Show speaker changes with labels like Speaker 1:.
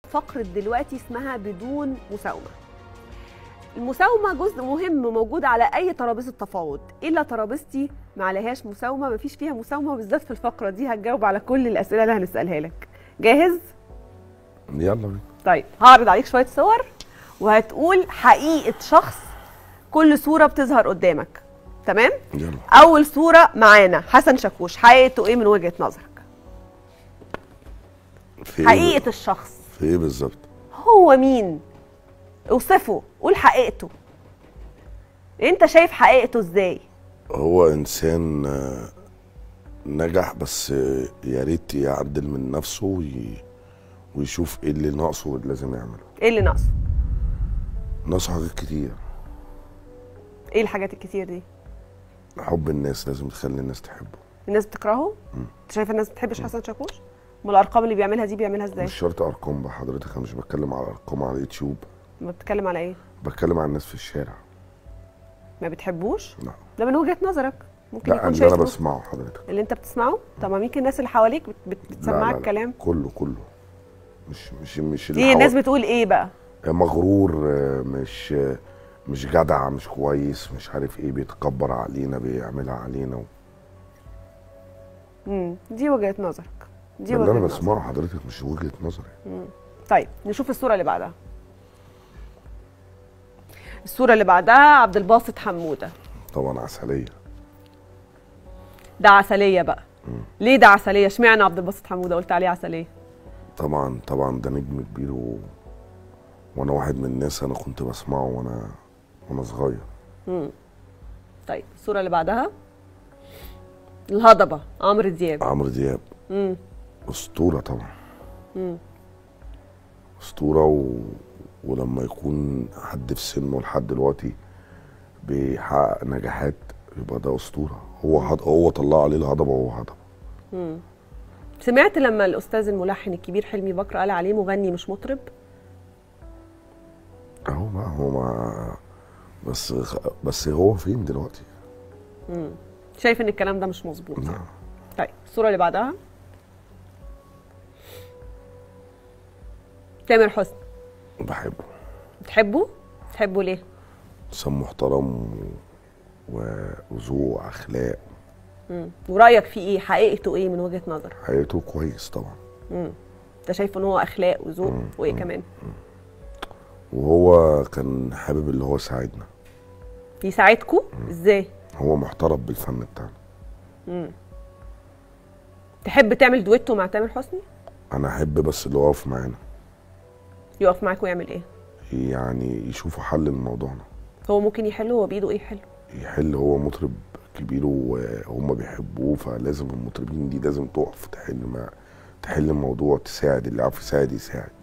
Speaker 1: فقره دلوقتي اسمها بدون مساومه المساومه جزء مهم موجود على اي ترابيزه تفاوض الا ترابيزتي ما عليهاش مساومه ما فيش فيها مساومه بالذات في الفقره دي هتجاوب على كل الاسئله اللي هنسالها لك جاهز
Speaker 2: يلا بينا
Speaker 1: طيب هعرض عليك شويه صور وهتقول حقيقه شخص كل صوره بتظهر قدامك تمام
Speaker 2: يلا
Speaker 1: اول صوره معانا حسن شاكوش حقيقته ايه من وجهه نظرك
Speaker 2: في
Speaker 1: حقيقه
Speaker 2: ايه
Speaker 1: الشخص
Speaker 2: في ايه بالظبط
Speaker 1: هو مين اوصفه قول حقيقته انت شايف حقيقته ازاي
Speaker 2: هو انسان آه، نجح بس آه، يا ريت يعدل من نفسه وي... ويشوف ايه اللي ناقصه واللي لازم يعمله
Speaker 1: ايه اللي ناقصه
Speaker 2: ناقصه حاجات كتير
Speaker 1: ايه الحاجات الكتير دي
Speaker 2: حب الناس لازم تخلي الناس تحبه
Speaker 1: الناس بتكرهه انت شايف الناس ما بتحبش حسن شاكوش امال الارقام اللي بيعملها دي بيعملها ازاي
Speaker 2: مش شرط ارقام بقى حضرتك انا مش بتكلم على ارقام على اليوتيوب
Speaker 1: ما بتتكلم على ايه
Speaker 2: بتكلم على الناس في الشارع
Speaker 1: ما بتحبوش
Speaker 2: لا
Speaker 1: ده من وجهه نظرك ممكن
Speaker 2: لا
Speaker 1: يكون
Speaker 2: اللي انا
Speaker 1: شايف
Speaker 2: بسمعه حضرتك
Speaker 1: اللي انت بتسمعه طب ما يمكن الناس اللي حواليك بت- بت-
Speaker 2: لا،
Speaker 1: بتسمعك
Speaker 2: لا، لا.
Speaker 1: كلام
Speaker 2: كله كله مش مش مش اللي
Speaker 1: دي الناس
Speaker 2: حوا-
Speaker 1: بتقول ايه بقى
Speaker 2: مغرور آه، مش آه، مش جدع مش كويس مش عارف ايه بيتكبر علينا بيعملها علينا و...
Speaker 1: امم دي وجهه نظرك دي
Speaker 2: ده اللي
Speaker 1: وجهه
Speaker 2: انا
Speaker 1: نظرك
Speaker 2: بسمعه حضرتك مش وجهه نظري
Speaker 1: طيب نشوف الصوره اللي بعدها الصوره اللي بعدها عبد الباسط حموده
Speaker 2: طبعا عسليه
Speaker 1: ده عسليه بقى ليه ده عسليه اشمعنى عبد الباسط حموده قلت عليه عسليه
Speaker 2: طبعا طبعا ده نجم كبير و... وانا واحد من الناس انا كنت بسمعه وانا وانا صغير
Speaker 1: طيب الصوره اللي بعدها الهضبه عمرو دياب
Speaker 2: عمرو دياب
Speaker 1: امم
Speaker 2: اسطوره طبعا اسطوره و... ولما يكون حد في سنه لحد دلوقتي بيحقق نجاحات يبقى ده اسطوره هو هض... هو طلع عليه الهضبه وهو هضبه
Speaker 1: سمعت لما الاستاذ الملحن الكبير حلمي بكر قال عليه مغني مش مطرب
Speaker 2: اهو بقى هو ما بس بس هو فين دلوقتي؟
Speaker 1: شايف ان الكلام ده مش مظبوط يعني.
Speaker 2: نعم.
Speaker 1: طيب الصوره اللي بعدها تامر حسني
Speaker 2: بحبه
Speaker 1: بتحبه بتحبه ليه
Speaker 2: انسان محترم و- وذوق اخلاق
Speaker 1: ورايك فيه ايه حقيقته ايه من وجهه نظرك
Speaker 2: حياته كويس طبعا
Speaker 1: انت شايف ان هو اخلاق وذوق وايه كمان
Speaker 2: وهو كان حابب اللي هو يساعدنا
Speaker 1: يساعدكوا ازاي
Speaker 2: هو محترف بالفن بتاعنا
Speaker 1: تحب تعمل دويتو مع تامر حسني
Speaker 2: انا احب بس اللي هو يقف معانا
Speaker 1: يقف معاك ويعمل ايه
Speaker 2: يعني يشوفوا حل لموضوعنا
Speaker 1: هو ممكن يحله هو بايده ايه يحله
Speaker 2: يحل هو مطرب كبير وهم بيحبوه فلازم المطربين دي لازم تقف تحل ما تحل الموضوع تساعد اللي عارف يساعد يساعد